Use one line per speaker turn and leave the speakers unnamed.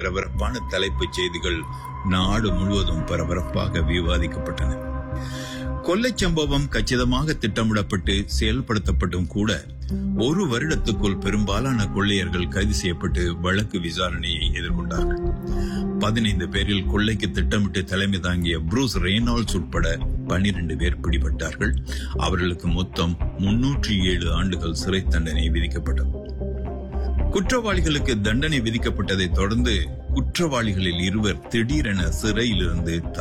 பரபரப்பான தலைப்புச் செய்திகள் நாடு முழுவதும் பரபரப்பாக விவாதிக்கப்பட்டன கொள்ளைச் சம்பவம் கச்சிதமாக திட்டமிடப்பட்டு செயல்படுத்தப்பட்டும் கூட ஒரு வருடத்துக்குள் பெரும்பாலான கொள்ளையர்கள் கைது செய்யப்பட்டு வழக்கு விசாரணையை எதிர்கொண்டார்கள் பதினைந்து பேரில் கொள்ளைக்கு திட்டமிட்டு தலைமை தாங்கிய புரூஸ் ரெய்னால்ட்ஸ் உட்பட பனிரெண்டு பேர் பிடிபட்டார்கள் அவர்களுக்கு மொத்தம் முன்னூற்றி ஏழு ஆண்டுகள் சிறை தண்டனை விதிக்கப்பட்டது குற்றவாளிகளுக்கு தண்டனை விதிக்கப்பட்டதை தொடர்ந்து குற்றவாளிகளில் இருவர் திடீரென சிறையிலிருந்து